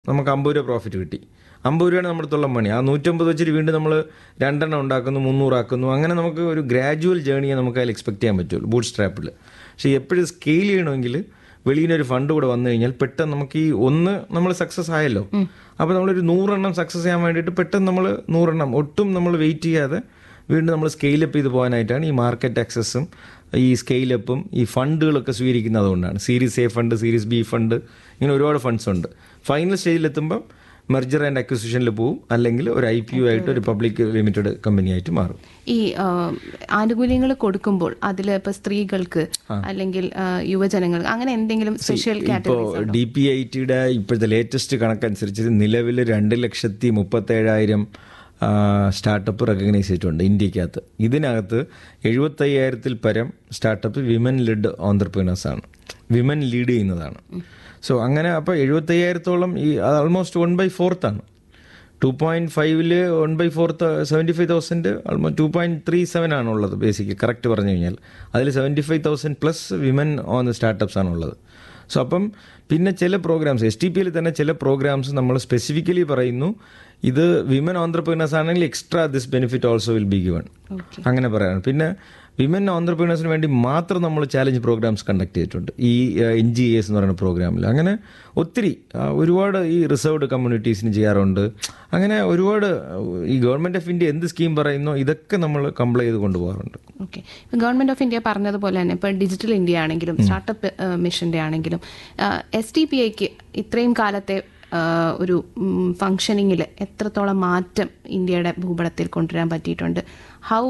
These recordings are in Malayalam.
നമുക്ക് അമ്പത് രൂപ പ്രോഫിറ്റ് കിട്ടി അമ്പത് രൂപയാണ് നമ്മുടെ മണി ആ നൂറ്റമ്പത് വെച്ചിട്ട് വീണ്ടും നമ്മൾ രണ്ടെണ്ണം ഉണ്ടാക്കുന്നു മുന്നൂറാക്കുന്നു അങ്ങനെ നമുക്ക് ഒരു ഗ്രാജുവൽ ജേണിയെ നമുക്ക് അതിൽ എക്സ്പെക്ട് ചെയ്യാൻ പറ്റുള്ളൂ ബൂട്ട് സ്ട്രാപ്പിൽ പക്ഷേ എപ്പോഴും സ്കെയിൽ ചെയ്യണമെങ്കിൽ വെളിയിൽ നിന്ന് ഒരു ഫണ്ട് കൂടെ വന്നു കഴിഞ്ഞാൽ പെട്ടെന്ന് നമുക്ക് ഈ ഒന്ന് നമ്മൾ സക്സസ് ആയല്ലോ അപ്പോൾ നമ്മളൊരു നൂറെണ്ണം സക്സസ് ചെയ്യാൻ വേണ്ടിയിട്ട് പെട്ടെന്ന് നമ്മൾ നൂറെണ്ണം ഒട്ടും നമ്മൾ വെയിറ്റ് ചെയ്യാതെ വീണ്ടും നമ്മൾ സ്കെയിലപ്പ് ചെയ്ത് പോകാനായിട്ടാണ് ഈ മാർക്കറ്റ് ആക്സസും ഈ സ്കെയിലപ്പും ഈ ഫണ്ടുകളൊക്കെ സ്വീകരിക്കുന്നത് അതുകൊണ്ടാണ് series A fund series B fund ഇങ്ങനെ ഒരുപാട് ഫണ്ട്സ് ഉണ്ട് ഫൈനൽ സ്റ്റേജിലെത്തുമ്പം മെർജർ ആൻഡ് അക്വിസിഷനിൽ പോവും അല്ലെങ്കിൽ ഒരു ഐ പി യു ആയിട്ട് ഒരു പബ്ലിക് ലിമിറ്റഡ് കമ്പനി ആയിട്ട് മാറും ഈ ആനുകൂല്യങ്ങൾ കൊടുക്കുമ്പോൾ അതിൽ ഇപ്പൊ സ്ത്രീകൾക്ക് അല്ലെങ്കിൽ ആ, യുവജനങ്ങൾക്ക് അങ്ങനെ എന്തെങ്കിലും സ്പെഷ്യൽ ഇപ്പോൾ കാറ്റഗറീസ് ഡി പി ഐ ടിയുടെ ഇപ്പോഴത്തെ ലേറ്റസ്റ്റ് കണക്കനുസരിച്ച് നിലവിൽ രണ്ട് ലക്ഷത്തി മുപ്പത്തേഴായിരം സ്റ്റാർട്ടപ്പ് റെക്കഗ്നൈസ് ചെയ്തിട്ടുണ്ട് ഇന്ത്യക്കകത്ത് ഇതിനകത്ത് എഴുപത്തയ്യായിരത്തിൽ പരം സ്റ്റാർട്ടപ്പ് വിമൻ ലിഡ് ഓണ്ടർപ്രീനേഴ്സ് ആണ് വിമൻ ലീഡ് ചെയ്യുന്നതാണ് സോ അങ്ങനെ അപ്പോൾ എഴുപത്തയ്യായിരത്തോളം ഈ ആൾമോസ്റ്റ് വൺ ബൈ ഫോർത്ത് ആണ് ടു പോയിന്റ് ഫൈവില് one by fourth seventy five thousand almost two point three seven ആണുള്ളത് ബേസിക് കറക്റ്റ് പറഞ്ഞു കഴിഞ്ഞാൽ അതിൽ seventy five thousand plus women on startups ആണുള്ളത് സോ അപ്പം പിന്നെ ചില പ്രോഗ്രാംസ് എസ് ടി പിയിൽ തന്നെ ചില പ്രോഗ്രാംസ് നമ്മൾ സ്പെസിഫിക്കലി പറയുന്നു ഇത് വിമൻ ഓൺടർപ്രീനേഴ്സ് ആണെങ്കിൽ extra this benefit also will be given അങ്ങനെ പറയാം പിന്നെ വിമൻ ഓൺടർപ്രീനേഴ്സിന് വേണ്ടി മാത്രം നമ്മൾ ചാലഞ്ച് പ്രോഗ്രാംസ് കണ്ടക്ട് ചെയ്തിട്ടുണ്ട് ഈ എൻ ജി എസ് എന്ന് പറയുന്ന പ്രോഗ്രാമിൽ അങ്ങനെ ഒത്തിരി ആ, ഒരുപാട് ഈ റിസർവ്ഡ് കമ്മ്യൂണിറ്റീസിന് ചെയ്യാറുണ്ട് അങ്ങനെ ഒരുപാട് ഈ ഗവൺമെൻറ് ഓഫ് ഇന്ത്യ എന്ത് സ്കീം പറയുന്നോ ഇതൊക്കെ നമ്മൾ കംപ്ലൈ ചെയ്ത് കൊണ്ടുപോകാറുണ്ട് ഓക്കെ ഗവൺമെന്റ് ഓഫ് ഇന്ത്യ പറഞ്ഞതുപോലെ തന്നെ ഇപ്പൊ ഡിജിറ്റൽ ഇന്ത്യ ആണെങ്കിലും സ്റ്റാർട്ടപ്പ് മിഷന്റെ ആണെങ്കിലും എസ് ടി പി ഐക്ക് ഇത്രയും കാലത്തെ ആ, ഒരു ഫങ്ഷനിങ്ങിൽ എത്രത്തോളം മാറ്റം ഇന്ത്യയുടെ ഭൂപടത്തിൽ കൊണ്ടുവരാൻ പറ്റിയിട്ടുണ്ട് ഹൗ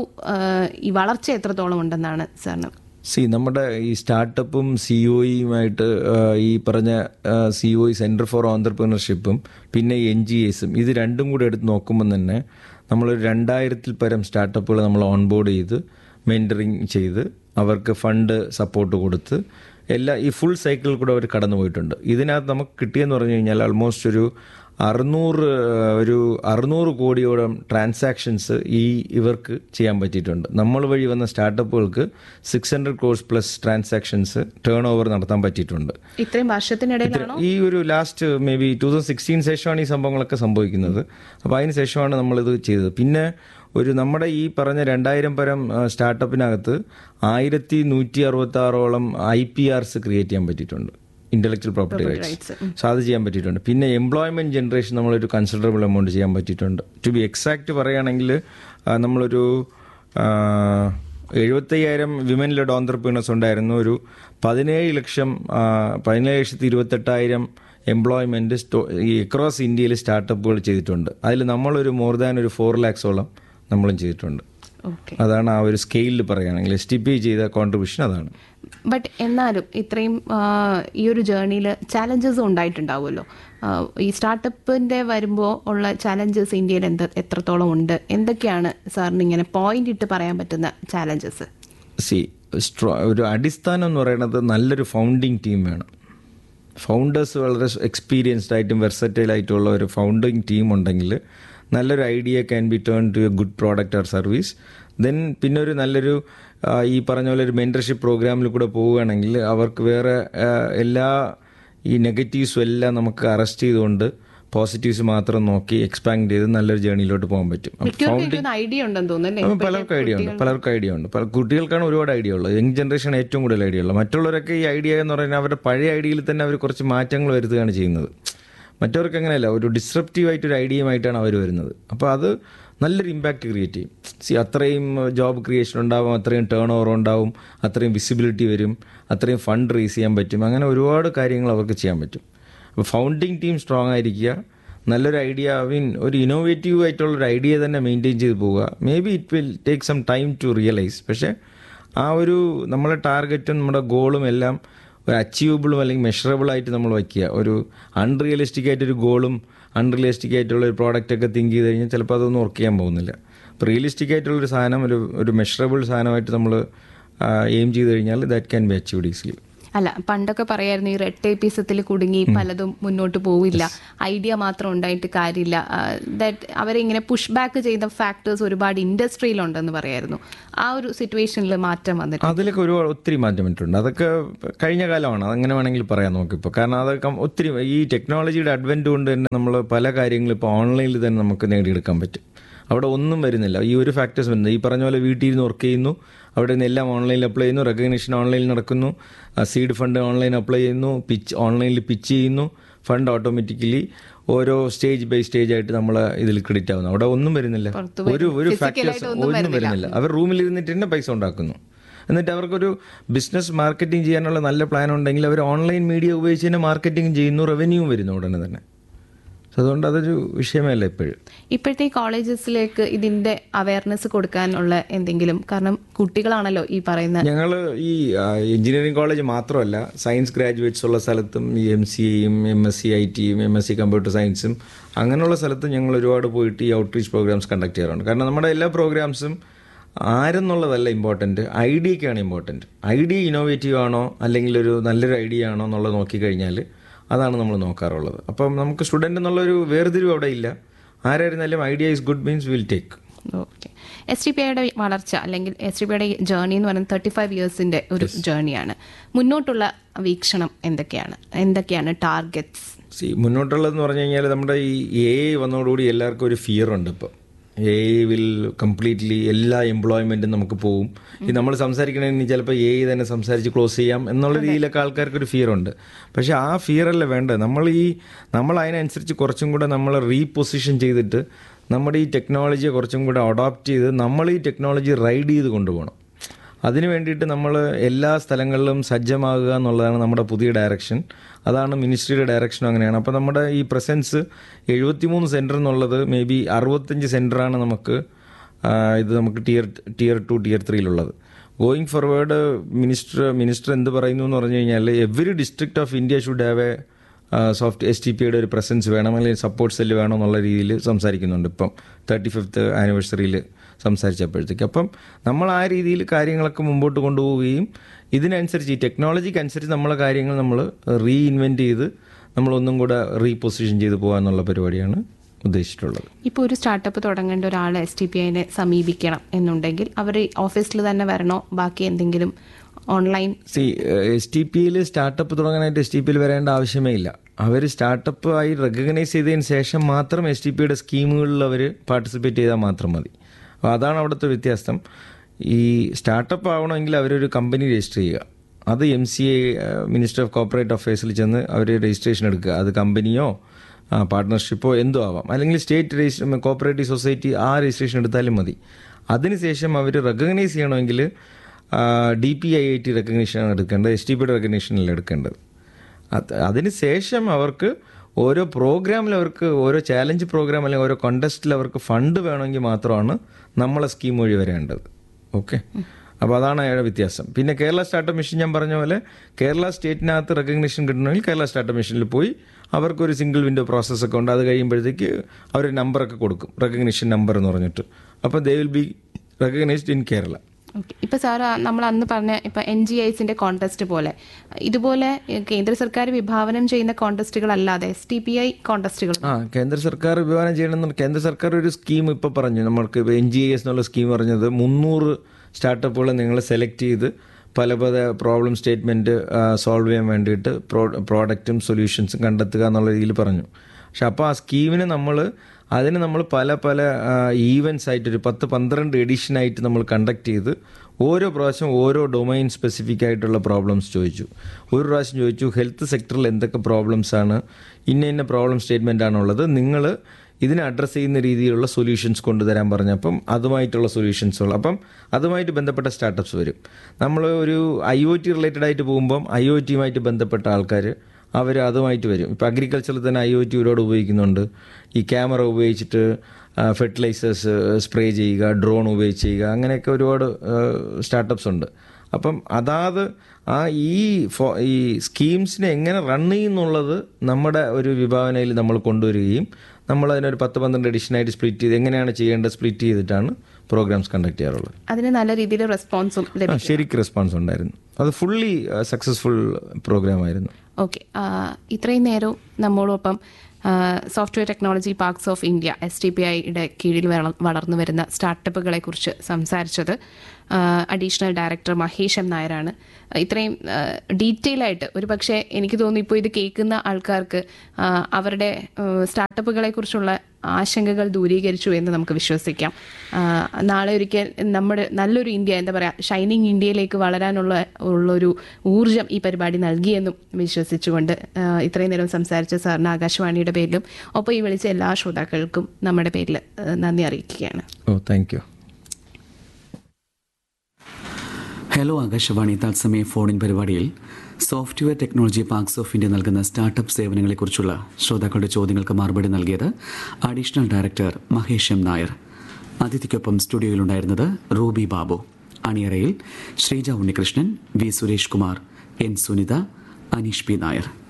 ഈ വളർച്ച എത്രത്തോളം ഉണ്ടെന്നാണ് സാറിന് സി നമ്മുടെ ഈ സ്റ്റാർട്ടപ്പും സി ഒ ഇയുമായിട്ട് ഈ പറഞ്ഞ C O E centre for ഓണ്ടർപ്രീനർഷിപ്പും പിന്നെ എൻ ജി എസും ഇത് രണ്ടും കൂടെ എടുത്ത് നോക്കുമ്പോൾ തന്നെ നമ്മൾ രണ്ടായിരത്തിൽ പരം സ്റ്റാർട്ടപ്പുകൾ നമ്മൾ ഓൺബോർഡ് ചെയ്ത് മെൻറ്ററിങ് ചെയ്ത് അവർക്ക് ഫണ്ട് സപ്പോർട്ട് കൊടുത്ത് എല്ലാ ഈ ഫുൾ സൈക്കിളിൽ കൂടെ അവർ കടന്നു പോയിട്ടുണ്ട് ഇതിനകത്ത് നമുക്ക് കിട്ടിയെന്ന് പറഞ്ഞു കഴിഞ്ഞാൽ ആൾമോസ്റ്റ് ഒരു അറുന്നൂറ് ഒരു അറുന്നൂറ് കോടിയോളം ട്രാൻസാക്ഷൻസ് ഈ ഇവർക്ക് ചെയ്യാൻ പറ്റിയിട്ടുണ്ട് നമ്മൾ വഴി വന്ന സ്റ്റാർട്ടപ്പുകൾക്ക് six hundred crores plus transactions turnover നടത്താൻ പറ്റിയിട്ടുണ്ട് ഇത്രയും വർഷത്തിനിടയിലാണോ ഈ ഒരു last maybe two thousand sixteen ശേഷമാണ് ഈ സംഭവങ്ങളൊക്കെ സംഭവിക്കുന്നത് അപ്പോൾ അതിന് ശേഷമാണ് നമ്മളിത് ചെയ്തത് പിന്നെ ഒരു നമ്മുടെ ഈ പറഞ്ഞ രണ്ടായിരം പരം ആ, സ്റ്റാർട്ടപ്പിനകത്ത് ആയിരത്തി നൂറ്റി അറുപത്തി ആറോളം ഐ പി ആർസ് ക്രിയേറ്റ് ചെയ്യാൻ പറ്റിയിട്ടുണ്ട് ഇന്റലക്ച്വൽ പ്രോപ്പർട്ടി റൈറ്റ്സ് സോ അത് ചെയ്യാൻ പറ്റിയിട്ടുണ്ട് പിന്നെ എംപ്ലോയ്മെന്റ് ജനറേഷൻ നമ്മളൊരു കൺസിഡറബിൾ എമൗണ്ട് ചെയ്യാൻ പറ്റിയിട്ടുണ്ട് ടു ബി എക്സാക്ട് പറയുകയാണെങ്കിൽ ആ, നമ്മളൊരു ആ, എഴുപത്തയ്യായിരം വിമൻ ലെഡ് ഓന്തർപ്രീനേഴ്സ് ഉണ്ടായിരുന്നു ഒരു പതിനേഴ് ലക്ഷം ആ, പതിനേഴ് ലക്ഷത്തി ഇരുപത്തെട്ടായിരം എംപ്ലോയ്മെന്റ് സ്റ്റോ ഈ അക്രോസ് ഇന്ത്യയിൽ സ്റ്റാർട്ടപ്പുകൾ ചെയ്തിട്ടുണ്ട് അതിൽ നമ്മളൊരു മോർ ദാൻ ഒരു ഫോർ ലാക്സോളം നമ്മളും ചെയ്തിട്ടുണ്ട് ഓക്കെ അതാണ് ആ ഒരു സ്കെയിലിൽ പറയുകയാണെങ്കിൽ എസ് ടി പി ചെയ്ത കോൺട്രിബ്യൂഷൻ അതാണ് ബട്ട് എന്നാലും ഇത്രയും ആ, ഈ ഒരു ജേർണിയിൽ ചാലഞ്ചസ് ഉണ്ടായിട്ടുണ്ടാവുമല്ലോ ആ, ഈ സ്റ്റാർട്ടപ്പിന്റെ വരുമ്പോൾ ഉള്ള ചാലഞ്ചസ് ഇന്ത്യയിൽ എന്ത് എത്രത്തോളം ഉണ്ട് എന്തൊക്കെയാണ് സാറിന് ഇങ്ങനെ പോയിന്റ് ഇട്ട് പറയാൻ പറ്റുന്ന ചാലഞ്ചസ് സി സ്ട്രോ ഒരു അടിസ്ഥാനം എന്ന് പറയുന്നത് നല്ലൊരു ഫൗണ്ടിങ് ടീം വേണം ഫൗണ്ടേഴ്സ് വളരെ എക്സ്പീരിയൻസ്ഡ് ആയിട്ടും വെർസറ്റൈൽ ആയിട്ടുള്ള ഒരു ഫൗണ്ടിങ് ടീം ഉണ്ടെങ്കിൽ നല്ലൊരു idea can be turn to a good product or service then പിന്നെ ഒരു നല്ലൊരു ആ, ഈ പറഞ്ഞ പോലെ ഒരു മെൻറ്റർഷിപ്പ് പ്രോഗ്രാമിൽ കൂടെ പോവുകയാണെങ്കിൽ അവർക്ക് വേറെ ആ, എല്ലാ ഈ നെഗറ്റീവ്സും എല്ലാം നമുക്ക് അറസ്റ്റ് ചെയ്തുകൊണ്ട് പോസിറ്റീവ്സ് മാത്രം നോക്കി എക്സ്പാൻഡ് ചെയ്ത് നല്ലൊരു ജേണിയിലോട്ട് പോകാൻ പറ്റും മിക്കവർക്കും ഐഡിയ ഉണ്ടെന്ന് തോന്നുന്നു അപ്പോൾ അല്ലേ പലർക്കും ഐഡിയ ഉണ്ട് പലർക്കും ഐഡിയ ഉണ്ട് പല കുട്ടികൾക്കാണ് ഒരുപാട് ഐഡിയ ഉള്ളത് യങ് ജനറേഷൻ ഏറ്റവും കൂടുതൽ ഐഡിയ ഉള്ളത് മറ്റുള്ളവരൊക്കെ ഈ ഐഡിയ എന്ന് പറഞ്ഞാൽ അവരുടെ പഴയ ഐഡിയയിൽ തന്നെ അവർ കുറച്ച് മാറ്റങ്ങൾ വരുത്തുകയാണ് ചെയ്യുന്നത് മറ്റവർക്ക് അങ്ങനെയല്ല ഒരു ഡിസ്റപ്റ്റീവ് ആയിട്ടൊരു ഐഡിയയുമായിട്ടാണ് അവർ വരുന്നത് അപ്പോൾ അത് നല്ലൊരു ഇമ്പാക്റ്റ് ക്രിയേറ്റ് ചെയ്യും സി അത്രയും ജോബ് ക്രിയേഷൻ ഉണ്ടാവും അത്രയും ടേൺ ഓവർ ഉണ്ടാവും അത്രയും വിസിബിലിറ്റി വരും അത്രയും ഫണ്ട് റേസ് ചെയ്യാൻ പറ്റും അങ്ങനെ ഒരുപാട് കാര്യങ്ങൾ അവർക്ക് ചെയ്യാൻ പറ്റും അപ്പോൾ ഫൗണ്ടിങ് ടീം സ്ട്രോങ് ആയിരിക്കുക നല്ലൊരു ഐഡിയ മീൻ ഒരു ഇന്നോവേറ്റീവ് ആയിട്ടുള്ള ഒരു ഐഡിയ തന്നെ മെയിൻറ്റെയിൻ ചെയ്ത് പോവുക maybe it will take some time to realise പക്ഷേ ആ ഒരു നമ്മളെ ടാർഗറ്റും നമ്മുടെ ഗോളും എല്ലാം ഒരു അച്ചീവബിളും അല്ലെങ്കിൽ മെഷറബിൾ ആയിട്ട് നമ്മൾ വയ്ക്കുക ഒരു അൺറിയലിസ്റ്റിക് ആയിട്ടൊരു ഗോളും അൺറിയലിസ്റ്റിക് ആയിട്ടുള്ള ഒരു പ്രോഡക്റ്റ് ഒക്കെ തിങ്ക് ചെയ്ത് കഴിഞ്ഞാൽ ചിലപ്പോൾ അതൊന്നും വർക്ക് ചെയ്യാൻ പോകുന്നില്ല അപ്പോൾ റിയലിസ്റ്റിക് ആയിട്ടുള്ള ഒരു സാധനം ഒരു ഒരു മെഷറബിൾ സാധനമായിട്ട് നമ്മൾ എയിം ചെയ്ത് കഴിഞ്ഞാൽ that can be achieved easily അല്ല പണ്ടൊക്കെ പറയായിരുന്നു ഈ റെഡ് ടേപ്പിസത്തിൽ കുടുങ്ങി പലതും മുന്നോട്ട് പോവില്ല ഐഡിയ മാത്രം ഉണ്ടായിട്ട് കാര്യമില്ല ദാറ്റ് അവരെ ഇങ്ങനെ പുഷ് ബാക്ക് ചെയ്ത ഫാക്ടേഴ്സ് ഒരുപാട് ഇൻഡസ്ട്രിയിലുണ്ടെന്ന് പറയായിരുന്നു ആ ഒരു സിറ്റുവേഷനിൽ മാറ്റം വന്നിട്ട് അതിലൊക്കെ ഒരുപാട് ഒത്തിരി മാറ്റം വന്നിട്ടുണ്ട് അതൊക്കെ കഴിഞ്ഞ കാലമാണ് അതങ്ങനെ വേണമെങ്കിൽ പറയാം നമുക്കിപ്പോൾ കാരണം അതൊക്കെ ഒത്തിരി ഈ ടെക്നോളജിയുടെ അഡ്വൻറ്റ് കൊണ്ട് തന്നെ നമ്മൾ പല കാര്യങ്ങളും ഇപ്പോൾ ഓൺലൈനിൽ തന്നെ നമുക്ക് നേടിയെടുക്കാൻ പറ്റും അവിടെ ഒന്നും വരുന്നില്ല ഈ ഒരു ഫാക്ടേഴ്സ് വരുന്നത് ഈ പറഞ്ഞ പോലെ വീട്ടിൽ ഇരുന്ന് വർക്ക് ചെയ്യുന്നു അവിടെ നിന്ന് എല്ലാം ഓൺലൈനിൽ അപ്ലൈ ചെയ്യുന്നു റെക്കഗ്നേഷൻ ഓൺലൈനിൽ നടക്കുന്നു സീഡ് ഫണ്ട് ഓൺലൈൻ അപ്ലൈ ചെയ്യുന്നു പിച്ച് ഓൺലൈനിൽ പിച്ച് ചെയ്യുന്നു ഫണ്ട് ഓട്ടോമാറ്റിക്കലി ഓരോ സ്റ്റേജ് ബൈ സ്റ്റേജ് ആയിട്ട് നമ്മൾ ഇതിൽ ക്രെഡിറ്റ് ആവുന്നു അവിടെ ഒന്നും വരുന്നില്ല പുറത്ത് ഒരു ഒരു Physically ഫാക്ടേഴ്സ് ആയിട്ട് ഒന്നും ഒന്നും വരുന്നില്ല. വരുന്നില്ല അവർ റൂമിൽ ഇരുന്നിട്ട് തന്നെ പൈസ ഉണ്ടാക്കുന്നു എന്നിട്ട് അവർക്കൊരു ബിസിനസ് മാർക്കറ്റിംഗ് ചെയ്യാനുള്ള നല്ല പ്ലാൻ ഉണ്ടെങ്കിൽ അവർ ഓൺലൈൻ മീഡിയ ഉപയോഗിച്ച് തന്നെ മാർക്കറ്റിംഗ് ചെയ്യുന്നു റവന്യൂ വരുന്നു ഉടനെ തന്നെ സോ അതുകൊണ്ട് അതൊരു വിഷയമല്ല ഇപ്പോഴും ഇപ്പോഴത്തെ ഈ കോളേജസിലേക്ക് ഇതിന്റെ അവയർനെസ് കൊടുക്കാനുള്ള എന്തെങ്കിലും കാരണം കുട്ടികളാണല്ലോ ഈ പറയുന്ന ഞങ്ങൾ ഈ എഞ്ചിനീയറിംഗ് കോളേജ് മാത്രമല്ല സയൻസ് ഗ്രാജുവേറ്റ്സ് ഉള്ള സ്ഥലത്തും ഈ എം സി എയും എം എസ് സി ഐ ടിയും എം എസ് സി കമ്പ്യൂട്ടർ സയൻസും അങ്ങനെയുള്ള സ്ഥലത്തും ഞങ്ങൾ ഒരുപാട് പോയിട്ട് ഈ ഔട്ട്റീച്ച് പ്രോഗ്രാംസ് കണ്ടക്ട് ചെയ്യാറുണ്ട് കാരണം നമ്മുടെ എല്ലാ പ്രോഗ്രാംസും ആരെന്നുള്ളതല്ല ഇമ്പോർട്ടൻറ്റ് ഐഡിയക്കാണ് ഇമ്പോർട്ടൻറ്റ് ഐഡിയ ഇന്നോവേറ്റീവ് ആണോ അല്ലെങ്കിൽ ഒരു നല്ലൊരു ഐഡിയ ആണോ എന്നുള്ളത് നോക്കിക്കഴിഞ്ഞാൽ അതാണ് നമ്മൾ നോക്കാറുള്ളത് അപ്പം നമുക്ക് സ്റ്റുഡൻ്റ് എന്നുള്ളൊരു വേർതിരിവ് അവിടെ ഇല്ല ആരായിരുന്നാലും idea is good means will take okay S T P ഐയുടെ വളർച്ച അല്ലെങ്കിൽ എസ് ടി പി ഐയുടെ ജേർണി എന്ന് പറയുന്നത് തേർട്ടി ഫൈവ് ഇയേഴ്സിന്റെ ഒരു ജേർണിയാണ് മുന്നോട്ടുള്ള വീക്ഷണം എന്തൊക്കെയാണ് എന്തൊക്കെയാണ് ടാർഗറ്റ്സ് സി മുന്നോട്ടുള്ളതെന്ന് പറഞ്ഞു കഴിഞ്ഞാൽ നമ്മുടെ ഈ എ ഐ വന്നതോടുകൂടി എല്ലാവർക്കും ഒരു ഫിയർ ഉണ്ട് ഇപ്പോൾ എ ഐ വിൽ കംപ്ലീറ്റ്ലി എല്ലാ എംപ്ലോയ്മെൻറ്റും നമുക്ക് പോവും ഈ നമ്മൾ സംസാരിക്കണമെങ്കിൽ ചിലപ്പോൾ എ ഐ തന്നെ സംസാരിച്ച് ക്ലോസ് ചെയ്യാം എന്നുള്ള രീതിയിലൊക്കെ ആൾക്കാർക്ക് ഒരു ഫിയർ ഉണ്ട് പക്ഷേ ആ ഫിയർ അല്ല വേണ്ടത് നമ്മൾ ഈ നമ്മൾ അതിനനുസരിച്ച് കുറച്ചും കൂടെ നമ്മൾ റീപൊസിഷൻ ചെയ്തിട്ട് നമ്മുടെ ഈ ടെക്നോളജിയെ കുറച്ചും കൂടെ അഡോപ്റ്റ് ചെയ്ത് നമ്മൾ ഈ ടെക്നോളജി റൈഡ് ചെയ്ത് കൊണ്ടുപോകണം അതിനു വേണ്ടിയിട്ട് നമ്മൾ എല്ലാ സ്ഥലങ്ങളിലും സജ്ജമാകുക എന്നുള്ളതാണ് നമ്മുടെ പുതിയ ഡയറക്ഷൻ അതാണ് മിനിസ്ട്രിയുടെ ഡയറക്ഷനും അങ്ങനെയാണ് അപ്പോൾ നമ്മുടെ ഈ പ്രസൻസ് എഴുപത്തിമൂന്ന് സെൻറ്റർ എന്നുള്ളത് മേ ബി അറുപത്തഞ്ച് സെൻറ്ററാണ് നമുക്ക് ആ, ഇത് നമുക്ക് ടിയർ ടിയർ ടു ടിയർ ത്രീയിലുള്ളത് ഗോയിങ് ഫോർവേഡ് മിനിസ്റ്റർ മിനിസ്റ്റർ എന്ത് പറയുന്നു എന്ന് പറഞ്ഞു കഴിഞ്ഞാൽ every district of India should have a soft S T പിയുടെ ഒരു പ്രസൻസ് വേണം അല്ലെങ്കിൽ സപ്പോർട്ട് സെല്ല് വേണം എന്നുള്ള രീതിയിൽ സംസാരിക്കുന്നുണ്ട് ഇപ്പം തേർട്ടി ഫിഫ്ത്ത് ആനിവേഴ്സറിയിൽ സംസാരിച്ചപ്പോഴത്തേക്ക് അപ്പം നമ്മൾ ആ രീതിയിൽ കാര്യങ്ങളൊക്കെ മുമ്പോട്ട് കൊണ്ടുപോവുകയും ഇതിനനുസരിച്ച് ഈ ടെക്നോളജിക്ക് അനുസരിച്ച് നമ്മളെ കാര്യങ്ങൾ നമ്മൾ റീ ഇൻവെൻറ്റ് ചെയ്ത് നമ്മളൊന്നും കൂടെ റീപൊസിഷൻ ചെയ്ത് പോകാന്നുള്ള പരിപാടിയാണ് ഉദ്ദേശിച്ചിട്ടുള്ളത് ഇപ്പോൾ ഒരു സ്റ്റാർട്ടപ്പ് തുടങ്ങേണ്ട ഒരാൾ എസ് ടി പി ഐനെ സമീപിക്കണം എന്നുണ്ടെങ്കിൽ അവർ ഓഫീസിൽ തന്നെ വരണോ ബാക്കി എന്തെങ്കിലും ഓൺലൈൻ സി എസ് ടി പിയിൽ സ്റ്റാർട്ടപ്പ് തുടങ്ങാനായിട്ട് എസ് ടി പിയിൽ വരേണ്ട ആവശ്യമേ ഇല്ല അവർ സ്റ്റാർട്ടപ്പ് ആയി റെക്കഗ്നൈസ് ചെയ്തതിന് ശേഷം മാത്രം എസ് ടി പിയുടെ സ്കീമുകളിൽ അവർ പാർട്ടിസിപ്പേറ്റ് ചെയ്താൽ മാത്രം മതി അപ്പോൾ അതാണ് അവിടുത്തെ വ്യത്യാസം ഈ സ്റ്റാർട്ടപ്പ് ആവണമെങ്കിൽ അവരൊരു കമ്പനി രജിസ്റ്റർ ചെയ്യുക അത് M C A minister of corporate അഫയേഴ്സിൽ ചെന്ന് അവർ രജിസ്ട്രേഷൻ എടുക്കുക അത് കമ്പനിയോ പാർട്ട്ണർഷിപ്പോ എന്തോ ആവാം അല്ലെങ്കിൽ സ്റ്റേറ്റ് രജിസ്റ്റർ കോപ്പറേറ്റീവ് സൊസൈറ്റി ആ രജിസ്ട്രേഷൻ എടുത്താലും മതി അതിനുശേഷം അവർ റെക്കഗ്നൈസ് ചെയ്യണമെങ്കിൽ D P I I T റെക്കഗ്നീഷനാണ് എടുക്കേണ്ടത് എസ് ടി പിയുടെ റെക്കഗ്നീഷനല്ല എടുക്കേണ്ടത് അത് അതിന് ശേഷം അവർക്ക് ഓരോ പ്രോഗ്രാമിൽ അവർക്ക് ഓരോ ചാലഞ്ച് പ്രോഗ്രാം അല്ലെങ്കിൽ ഓരോ കോണ്ടസ്റ്റിൽ അവർക്ക് ഫണ്ട് വേണമെങ്കിൽ മാത്രമാണ് നമ്മളെ സ്കീം വഴി വരേണ്ടത് ഓക്കെ അപ്പോൾ അതാണ് അയാളുടെ വ്യത്യാസം പിന്നെ കേരള സ്റ്റാർട്ടപ്പ് മിഷൻ ഞാൻ പറഞ്ഞ പോലെ കേരള സ്റ്റേറ്റിനകത്ത് റെക്കഗ്നീഷൻ കിട്ടണമെങ്കിൽ കേരള സ്റ്റാർട്ടപ്പ് മിഷനിൽ പോയി അവർക്കൊരു സിംഗിൾ വിൻഡോ പ്രോസസ്സൊക്കെ ഉണ്ട് അത് കഴിയുമ്പോഴത്തേക്ക് അവർ നമ്പറൊക്കെ കൊടുക്കും റെക്കഗ്നീഷൻ നമ്പർ എന്ന് പറഞ്ഞിട്ട് അപ്പോൾ they will be recognised in Kerala okay ഇപ്പൊ സാർ നമ്മൾ അന്ന് പറഞ്ഞ ഇപ്പൊ എൻ ജി ഐസിന്റെ കോൺടെസ്റ്റ് പോലെ ഇതുപോലെ ഏഹ്, കേന്ദ്ര സർക്കാർ വിഭാവനം ചെയ്യുന്ന കോൺടെസ്റ്റുകൾ അല്ലാതെ എസ് ടി പി ഐ കോൺടെസ്റ്റുകൾ ആ കേന്ദ്ര സർക്കാർ വിഭാവനം ചെയ്യണമെന്ന് കേന്ദ്ര സർക്കാർ ഒരു സ്കീം ഇപ്പോൾ പറഞ്ഞു നമ്മൾക്ക് എൻ ജി എസ് എന്നുള്ള സ്കീം പറഞ്ഞത് മുന്നൂറ് സ്റ്റാർട്ടപ്പുകളെ നിങ്ങൾ സെലക്ട് ചെയ്ത് പല പല പ്രോബ്ലം സ്റ്റേറ്റ്മെൻറ്റ് സോൾവ് ചെയ്യാൻ വേണ്ടിയിട്ട് പ്രോ പ്രോഡക്റ്റും സൊല്യൂഷൻസും കണ്ടെത്തുക എന്നുള്ള രീതിയിൽ പറഞ്ഞു പക്ഷെ അപ്പോൾ ആ സ്കീമിന് നമ്മൾ അതിന് നമ്മൾ പല പല ഈവൻസ് ആയിട്ട് ഒരു പത്ത് പന്ത്രണ്ട് എഡിഷൻ ആയിട്ട് നമ്മൾ കണ്ടക്ട് ചെയ്ത് ഓരോ പ്രാവശ്യം ഓരോ ഡൊമൈൻ സ്പെസിഫിക് ആയിട്ടുള്ള പ്രോബ്ലംസ് ചോദിച്ചു ഒരു പ്രാവശ്യം ചോദിച്ചു ഹെൽത്ത് സെക്ടറിൽ എന്തൊക്കെ പ്രോബ്ലംസ് ആണ് ഇന്ന ഇന്ന പ്രോബ്ലം സ്റ്റേറ്റ്മെൻ്റ് ആണുള്ളത് നിങ്ങൾ ഇതിനെ അഡ്രസ്സ് ചെയ്യുന്ന രീതിയിലുള്ള സൊല്യൂഷൻസ് കൊണ്ടുതരാൻ പറഞ്ഞപ്പം അതുമായിട്ടുള്ള സൊല്യൂഷൻസുകൾ അപ്പം അതുമായിട്ട് ബന്ധപ്പെട്ട സ്റ്റാർട്ടപ്സ് വരും നമ്മൾ ഒരു ഐ ഒ ടി റിലേറ്റഡ് ആയിട്ട് പോകുമ്പം ഐ ഒ ടിയുമായിട്ട് ബന്ധപ്പെട്ട ആൾക്കാർ അവർ അതുമായിട്ട് വരും ഇപ്പോൾ അഗ്രികൾച്ചറിൽ തന്നെ ഐ ഒ ടി ഒരുപാട് ഉപയോഗിക്കുന്നുണ്ട് ഈ ക്യാമറ ഉപയോഗിച്ചിട്ട് ഫെർട്ടിലൈസേഴ്സ് സ്പ്രേ ചെയ്യുക ഡ്രോൺ ഉപയോഗിച്ച് ചെയ്യുക അങ്ങനെയൊക്കെ ഒരുപാട് സ്റ്റാർട്ടപ്സ് ഉണ്ട് അപ്പം അതാത് ആ ഈ ഫോ- ഈ സ്കീംസിനെ എങ്ങനെ റൺ ചെയ്യുന്നുള്ളത് നമ്മുടെ ഒരു വിഭാവനയിൽ നമ്മൾ കൊണ്ടുവരികയും നമ്മൾ അതിനൊരു പത്ത് പന്ത്രണ്ട് എഡിഷനായിട്ട് സ്പ്ലിറ്റ് ചെയ്ത് എങ്ങനെയാണ് ചെയ്യേണ്ടത് സ്പ്ലിറ്റ് ചെയ്തിട്ടാണ് പ്രോഗ്രാംസ് കണ്ടക്ട് ചെയ്യാറുള്ളത് അതിന് നല്ല രീതിയിൽ റെസ്പോൺസും ആ ലഭിക്കും ശരിക്കും റെസ്പോൺസ് ഉണ്ടായിരുന്നു അത് ഫുള്ളി സക്സസ്ഫുൾ പ്രോഗ്രാം ആയിരുന്നു ഓക്കെ ഇത്രയും നേരവും നമ്മോടൊപ്പം software technology parks of India S T P ഐയുടെ കീഴിൽ വള- വളർന്നു വരുന്ന സ്റ്റാർട്ടപ്പുകളെ കുറിച്ച് സംസാരിച്ചത് അഡീഷണൽ ഡയറക്ടർ മഹേഷ് എം നായരാണ് ഇത്രയും ഡീറ്റെയിൽ ആയിട്ട് ഒരു പക്ഷേ എനിക്ക് തോന്നുന്നു ഇപ്പോൾ ഇത് കേൾക്കുന്ന ആൾക്കാർക്ക് ആ, അവരുടെ സ്റ്റാർട്ടപ്പുകളെ കുറിച്ചുള്ള ആശങ്കകൾ ദൂരീകരിച്ചു എന്ന് നമുക്ക് വിശ്വസിക്കാം ആ, നാളെ ഒരിക്കൽ നമ്മുടെ നല്ലൊരു ഇന്ത്യ എന്താ പറയുക ഷൈനിങ് ഇന്ത്യയിലേക്ക് വളരാനുള്ള ഉള്ളൊരു ഊർജം ഈ പരിപാടി നൽകിയെന്നും വിശ്വസിച്ചുകൊണ്ട് ആ, ഇത്രയും നേരം സംസാരിച്ച സാറിന് ആകാശവാണിയുടെ പേരിലും ഒപ്പം ഈ വിളിച്ച എല്ലാ ശ്രോതാക്കൾക്കും നമ്മുടെ പേരിൽ ആ, നന്ദി അറിയിക്കുകയാണ് oh thank you hello Akashvani തത്സമയ ഫോണിൻ പരിപാടിയിൽ software technology parks of India നൽകുന്ന സ്റ്റാർട്ടപ്പ് സേവനങ്ങളെക്കുറിച്ചുള്ള ശ്രോതാക്കളുടെ ചോദ്യങ്ങൾക്ക് മറുപടി നൽകിയത് additional director Mahesh M Nair അതിഥിക്കൊപ്പം സ്റ്റുഡിയോയിലുണ്ടായിരുന്നത് റൂബി ബാബു അണിയറയിൽ Sreeja Unnikrishnan V Suresh Kumar N Sunitha Aneesh P Nair